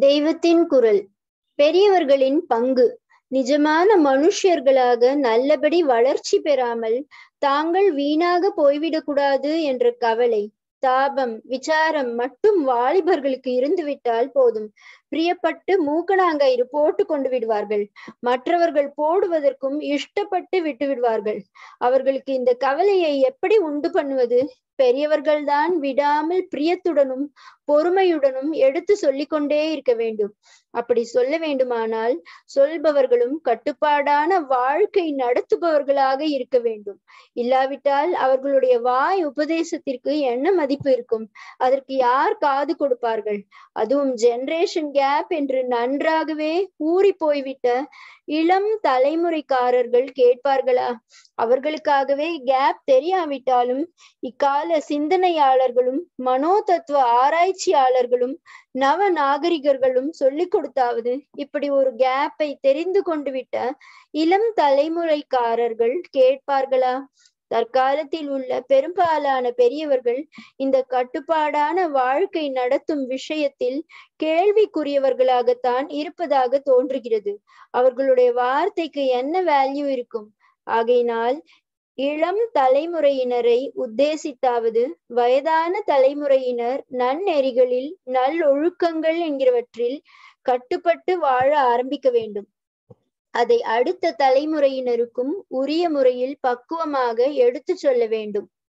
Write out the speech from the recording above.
தெய்வத்தின் குரல் பெரியவர்களின் பங்கு நிஜமான மனுஷ்யர்களாக நல்லபடி வளர்ச்சி பெறாமல் தாங்கள் வீணாக போய்விடக்கூடாது என்ற கவலை தாபம் விசாரம் மட்டும் வாலிபர்களுக்கு இருந்துவிட்டால் போதும் பிரியப்பட்டு மூக்கணாங்கயிறு போட்டு கொண்டு விடுவார்கள் மற்றவர்கள் போடுவதற்கும் இஷ்டப்பட்டு விட்டு விடுவார்கள் அவர்களுக்கு இந்த கவலையை எப்படி உண்டு பண்ணுவது பெரியவர்கள்தான் விடாமல் பிரியத்துடனும் பொறுமையுடனும் எடுத்து சொல்லிக்கொண்டே இருக்க வேண்டும் அப்படி சொல்ல வேண்டுமானால் சொல்பவர்களும் கட்டுப்பாடான வாழ்க்கை நடத்துபவர்களாக இருக்க வேண்டும் இல்லாவிட்டால் அவர்களுடைய வாய் உபதேசத்திற்கு என்ன மதிப்பு இருக்கும் அதற்கு யார் காது கொடுப்பார்கள் அதுவும் ஜெனரேஷன் கேப் என்று நன்றாகவே ஊறி போய்விட்ட இளம் தலைமுறைக்காரர்கள் கேட்பார்களா அவர்களுக்காகவே கேப் தெரியாவிட்டாலும் இக்கால சிந்தனையாளர்களும் மனோ தத்துவ ஆராய்ச்சியாளர்களும் நவ நாகரிகர்களும் சொல்லிக் கொடுத்தாவது இப்படி ஒரு கேப்பை தெரிந்து கொண்டு விட்ட இளம் தலைமுறைக்காரர்கள் கேட்பார்களா தற்காலத்தில் உள்ள பெரும்பாலான பெரியவர்கள் இந்த கட்டுப்பாடான வாழ்க்கை நடத்தும் விஷயத்தில் கேள்விக்குரியவர்களாகத்தான் இருப்பதாக தோன்றுகிறது அவர்களுடைய வார்த்தைக்கு என்ன வேல்யூ இருக்கும் ஆகையினால் இளம் தலைமுறையினரை உத்தேசித்தாவது வயதான தலைமுறையினர் நன்னெறிகளில் நல்லொழுக்கங்கள் என்கிறவற்றில் கட்டுப்பட்டு வாழ ஆரம்பிக்க வேண்டும் அதை அடுத்த தலைமுறையினருக்கும் உரிய முறையில் பக்குவமாக எடுத்து சொல்ல வேண்டும்